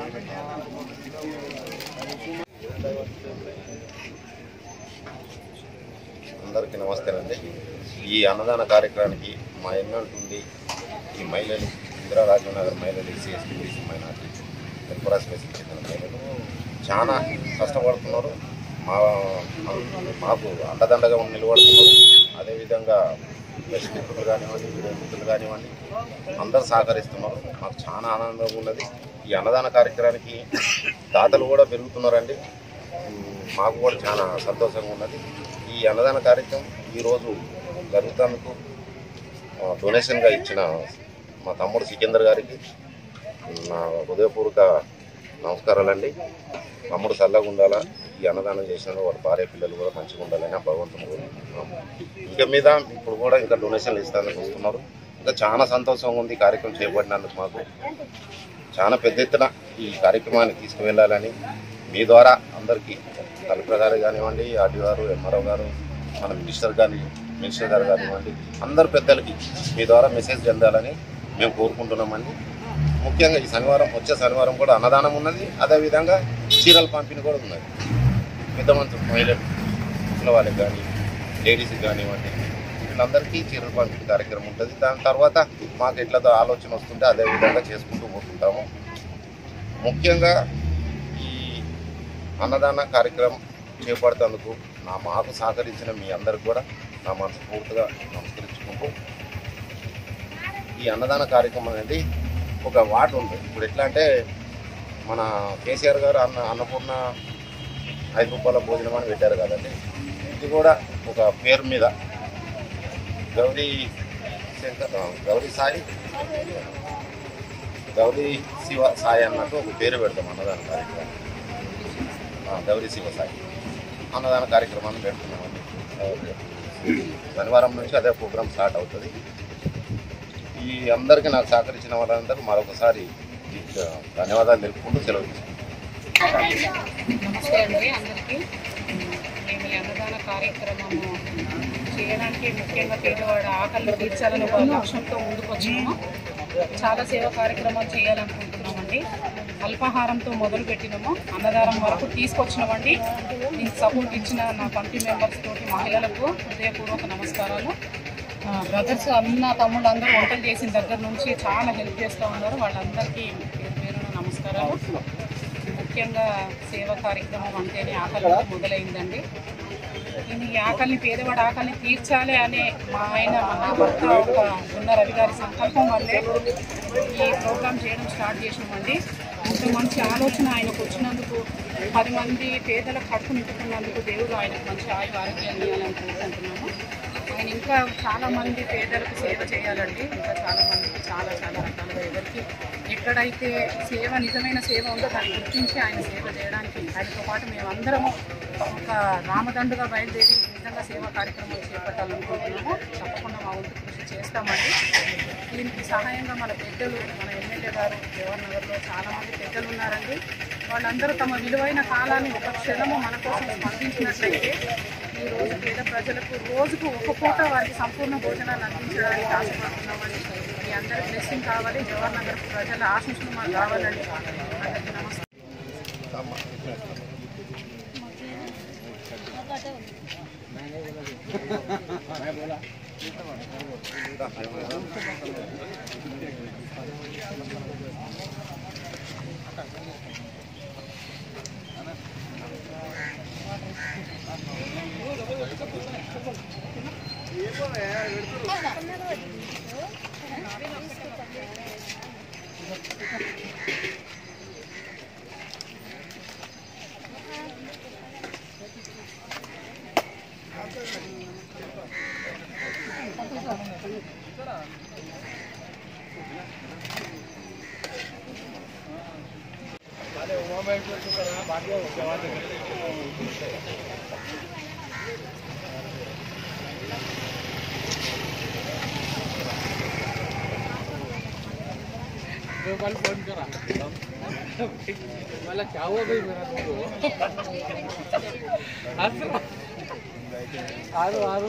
అందరికీ నమస్తేనండి ఈ అన్నదాన కార్యక్రమానికి మా ఎన్నంటుండి ఈ మహిళలు ఇందిరా రాజీవ్ నగర్ మహిళలు ఎస్సీ ఎస్టీ బీసీ మైనార్టీ త్రిపురాసి వేసి చెందిన మహిళలు చాలా కష్టపడుతున్నారు మా మాకు అండదండగా ఉండి నిలబడుతున్నారు అదేవిధంగా ప్రెస్ మిత్రులు కానివ్వండి వీడియో మిత్రులు కానివ్వండి అందరూ సహకరిస్తున్నారు మాకు చాలా ఆనందంగా ఉన్నది ఈ అన్నదాన కార్యక్రమానికి దాతలు కూడా పెరుగుతున్నారండి ఉమ్, మాకు కూడా చాలా సంతోషంగా ఉన్నది ఈ అన్నదాన కార్యక్రమం ఈరోజు జరుగుతున్నందుకు ఆ, డొనేషన్గా ఇచ్చిన మా తమ్ముడు సికిందర్ గారికి నా హృదయపూర్వక నమస్కారాలండి తమ్ముడు చల్లగా ఉండాలా ఈ అన్నదానం చేసిన వాడు భార్య పిల్లలు కూడా మంచిగా ఉండాలని ఆ భగవంతుని కోరుకుంటున్నాం ఇంకా మీద ఇప్పుడు కూడా ఇంకా డొనేషన్లు ఇస్తానికి వస్తున్నారు ఇంకా చాలా సంతోషంగా ఉంది ఈ కార్యక్రమం చేపట్టినందుకు మాకు చాలా పెద్ద ఎత్తున ఈ కార్యక్రమాన్ని తీసుకువెళ్ళాలని మీ ద్వారా అందరికీ కలెక్టర్ గారు కానివ్వండి ఆర్డీ గారు ఎంఆర్ఓ గారు మన మినిస్టర్ కానీ మినిస్టర్ గారు కానివ్వండి అందరు పెద్దలకి మీ ద్వారా మెసేజ్ చెందాలని మేము కోరుకుంటున్నామండి ముఖ్యంగా ఈ శనివారం వచ్చే శనివారం కూడా అన్నదానం ఉన్నది అదేవిధంగా చీరల పంపిణీ కూడా ఉన్నది పెద్ద మంచి మహిళలు ముసలి వాళ్ళకి కానీ లేడీస్కి కానివ్వండి వీళ్ళందరికీ చీరల పంపిణీ కార్యక్రమం ఉంటుంది దాని తర్వాత మాకు ఎట్లా ఆలోచన వస్తుంటే అదే విధంగా చేసుకుంటూ పోతుంటాము ముఖ్యంగా ఈ అన్నదాన కార్యక్రమం చేపడుతందుకు నా మాకు సహకరించిన మీ అందరికి కూడా నా మనస్ఫూర్తిగా నమస్కరించుకుంటూ ఈ అన్నదాన కార్యక్రమం అనేది ఒక వాట ఉంది ఇప్పుడు ఎట్లా అంటే మన కేసీఆర్ గారు అన్న అన్నపూర్ణ ఐదు రూపాయల భోజనం అని పెట్టారు కదండి ఇది కూడా ఒక పేరు మీద గౌరీ శంకర్ గౌరీ సాయి గౌరీ శివ సాయి అన్నట్టు ఒక పేరు పెడతాం అన్నదాన కార్యక్రమం ఆ, గౌరీ శివ సాయి అన్నదాన కార్యక్రమాన్ని పెడుతున్నామండి శనివారం నుంచి అదే ప్రోగ్రామ్ స్టార్ట్ అవుతుంది ఈ అందరికీ నాకు సహకరించిన వాళ్ళందరూ మరొకసారి ఈ, ధన్యవాదాలు తెలుపుకుంటూ సెలవు తీసుకుంటాను నమస్తే అండి అందరికీ మేము ఈ అన్నదాన కార్యక్రమము చేయడానికి ముఖ్యంగా పేదవాడ ఆకలిని తీర్చాలని ఒక లక్ష్యంతో ముందుకు వచ్చినాము చాలా సేవా కార్యక్రమాలు చేయాలనుకుంటున్నామండి అల్పాహారంతో మొదలు పెట్టినాము అన్నదానం వరకు తీసుకొచ్చినామండి దీనికి సపోర్ట్ ఇచ్చిన నా కమిటీ మెంబర్స్ తోటి మహిళలకు హృదయపూర్వక నమస్కారాలు బ్రదర్స్ అన్న తమ్ముళ్ళు అందరూ వంటలు చేసిన దగ్గర నుంచి చాలా హెల్ప్ చేస్తూ ఉన్నారు వాళ్ళందరికీ పేరు పేరున నమస్కారాలు ముఖ్యంగా సేవా కార్యక్రమం అంటేనే ఆకలి మొదలైందండి ఇది ఈ ఆకలిని పేదవాడి ఆకలిని తీర్చాలి అనే మా ఆయన మన భర్త ఒక ఉన్న రవి గారి సంకల్పం వల్లే ఈ ప్రోగ్రామ్ చేయడం స్టార్ట్ చేసినామండి ఇంత మంచి ఆలోచన ఆయనకు వచ్చినందుకు పది మంది పేదల కడుపు నింపుతున్నందుకు దేవుడు ఆయనకు మంచి ఆయు ఆరోగ్యాన్ని ఇవ్వాలని కోరుకుంటున్నాము ఆయన ఇంకా చాలా మంది పేదలకు సేవ చేయాలండి ఇంకా చాలా మందికి చాలా చాలా రకాలుగా ఎవరికి ఎక్కడైతే సేవ నిజమైన సేవ ఉందో దాన్ని గుర్తించి ఆయన సేవ చేయడానికి ఆయనతో పాటు మేమందరము ఒక రామదండుగా బయలుదేరి నిజంగా సేవా కార్యక్రమాలు చేపట్టాలనుకుంటున్నాము తప్పకుండా మా వంతు కృషి చేస్తామండి దీనికి సహాయంగా మన పెద్దలు మన ఎమ్మెల్యే గారు జవహర్ నగర్లో చాలా మంది పెద్దలు ఉన్నారండి వాళ్ళందరూ తమ విలువైన కాలాన్ని ఒక క్షణము మన కోసం స్పందించినట్లయితే ఈ రోజు పేద ప్రజలకు రోజుకు ఒక పూట వారికి సంపూర్ణ భోజనాలు అందించడానికి ఆశపడుతున్నామని మీ అందరి బ్లెస్సింగ్ కావాలి జవహర్ నగర్ ప్రజల ఆశీస్సులు మాకు కావాలండి అందరికీ నమస్తే मला क्या हुआ भाई मेरा दोस्त आरो आरो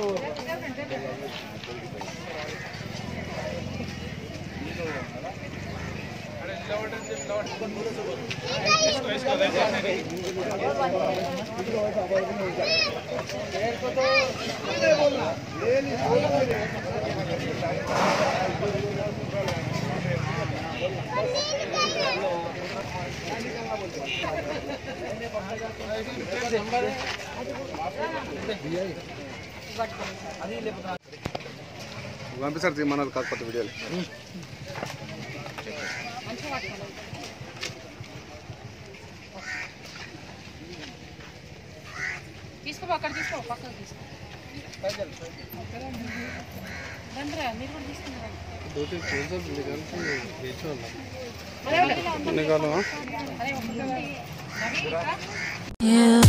పంపిస్తారు మన కాకపోతే వీడియోలు మంచిగా పట్టుకోండి తీసుకో అక్కడ తీసుకో పక్కకు తీసుకో రండిరా మీరు కూడా తీసుకున్నారా అదే ఒక నవీన్ రా. You